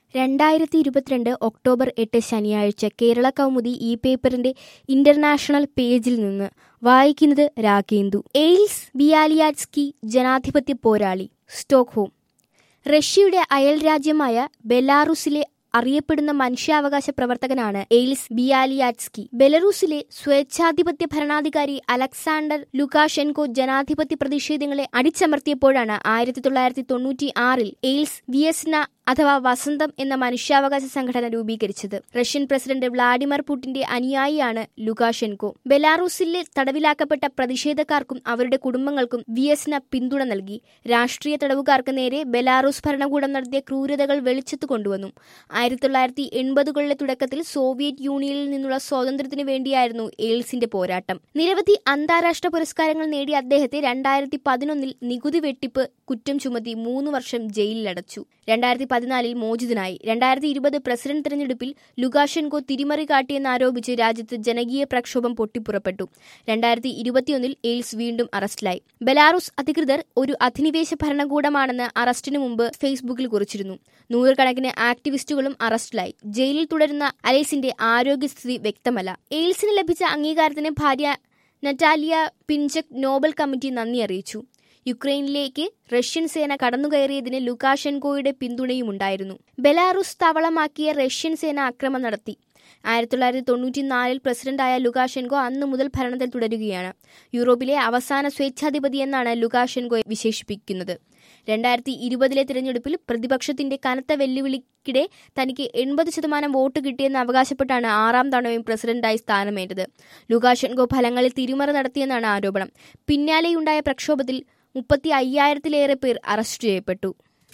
രണ്ടായിരത്തി ഇരുപത്തിരണ്ട് ഒക്ടോബർ എട്ട് ശനിയാഴ്ച കേരള കൗമുദി ഈ പേപ്പറിന്റെ ഇന്റർനാഷണൽ പേജിൽ നിന്ന് വായിക്കുന്നത് രാഗേന്ദു എയിൽസ് ബിയാലിയാറ്റ്സ്കി ജനാധിപത്യ പോരാളി സ്റ്റോക്ക്ഹോം റഷ്യയുടെ അയൽരാജ്യമായ ബെലാറുസിലെ അറിയപ്പെടുന്ന മനുഷ്യാവകാശ പ്രവർത്തകനാണ് എയിൽസ് ബിയാലിയാറ്റ്സ്കി ബെലറൂസിലെ സ്വേച്ഛാധിപത്യ ഭരണാധികാരി അലക്സാണ്ടർ ലുക്കാഷെൻകോ ജനാധിപത്യ പ്രതിഷേധങ്ങളെ അടിച്ചമർത്തിയപ്പോഴാണ് ആയിരത്തി തൊള്ളായിരത്തി തൊണ്ണൂറ്റി ആറിൽ എയിൽസ് വിയസ്ന അഥവാ വസന്തം എന്ന മനുഷ്യാവകാശ സംഘടന രൂപീകരിച്ചത് റഷ്യൻ പ്രസിഡന്റ് വ്ളാഡിമിർ പുടിന്റെ അനുയായിയാണ് ലുകാഷെൻകോ ബെലാറൂസിലെ തടവിലാക്കപ്പെട്ട പ്രതിഷേധക്കാർക്കും അവരുടെ കുടുംബങ്ങൾക്കും വിയസ്ന പിന്തുണ നൽകി രാഷ്ട്രീയ തടവുകാർക്ക് നേരെ ബെലാറൂസ് ഭരണകൂടം നടത്തിയ ക്രൂരതകൾ വെളിച്ചത്ത് കൊണ്ടുവന്നു ആയിരത്തി തൊള്ളായിരത്തി എൺപതുകളിലെ തുടക്കത്തിൽ സോവിയറ്റ് യൂണിയനിൽ നിന്നുള്ള സ്വാതന്ത്ര്യത്തിനു വേണ്ടിയായിരുന്നു എയിൽസിന്റെ പോരാട്ടം നിരവധി അന്താരാഷ്ട്ര പുരസ്കാരങ്ങൾ നേടിയ അദ്ദേഹത്തെ രണ്ടായിരത്തി പതിനൊന്നിൽ നികുതി വെട്ടിപ്പ് കുറ്റം ചുമത്തി മൂന്ന് വർഷം ജയിലിലടച്ചു രണ്ടായിരത്തി പതിനാലിൽ മോചിതനായി രണ്ടായിരത്തി ഇരുപത് പ്രസിഡന്റ് തെരഞ്ഞെടുപ്പിൽ ലുകാഷെൻകോ തിരിമറി കാട്ടിയെന്നാരോപിച്ച് രാജ്യത്ത് ജനകീയ പ്രക്ഷോഭം പൊട്ടിപ്പുറപ്പെട്ടു രണ്ടായിരത്തി ഇരുപത്തിയൊന്നിൽ എയിൽസ് വീണ്ടും അറസ്റ്റിലായി ബെലാറുസ് അധികൃതർ ഒരു അധിനിവേശ ഭരണകൂടമാണെന്ന് അറസ്റ്റിനു മുമ്പ് ഫേസ്ബുക്കിൽ കുറിച്ചിരുന്നു നൂറുകണക്കിന് ആക്ടിവിസ്റ്റുകളും അറസ്റ്റിലായി ജയിലിൽ തുടരുന്ന അലൈസിന്റെ ആരോഗ്യസ്ഥിതി വ്യക്തമല്ല എയിൽസിന് ലഭിച്ച അംഗീകാരത്തിന് ഭാര്യ നറ്റാലിയ പിഞ്ചക് നോബൽ കമ്മിറ്റി നന്ദി അറിയിച്ചു യുക്രൈനിലേക്ക് റഷ്യൻ സേന കടന്നുകയറിയതിന് ലുക്കാഷെൻകോയുടെ പിന്തുണയുമുണ്ടായിരുന്നു ബെലാറുസ് തവളമാക്കിയ റഷ്യൻ സേന ആക്രമണം നടത്തി ആയിരത്തി തൊള്ളായിരത്തി തൊണ്ണൂറ്റിനാലിൽ പ്രസിഡന്റായ ലുകാഷെൻകോ അന്നു മുതൽ ഭരണത്തിൽ തുടരുകയാണ് യൂറോപ്പിലെ അവസാന സ്വേച്ഛാധിപതി എന്നാണ് ലുകാഷെൻകോ വിശേഷിപ്പിക്കുന്നത് രണ്ടായിരത്തി ഇരുപതിലെ തിരഞ്ഞെടുപ്പിൽ പ്രതിപക്ഷത്തിന്റെ കനത്ത വെല്ലുവിളിക്കിടെ തനിക്ക് എൺപത് ശതമാനം വോട്ട് കിട്ടിയെന്ന് അവകാശപ്പെട്ടാണ് ആറാം തവണയും പ്രസിഡന്റായി സ്ഥാനമേറ്റത് ലുകാഷെൻകോ ഫലങ്ങളിൽ തിരിമറി നടത്തിയെന്നാണ് ആരോപണം പിന്നാലെയുണ്ടായ പ്രക്ഷോഭത്തിൽ മുപ്പത്തി അയ്യായിരത്തിലേറെ പേർ അറസ്റ്റ് ചെയ്യപ്പെട്ടു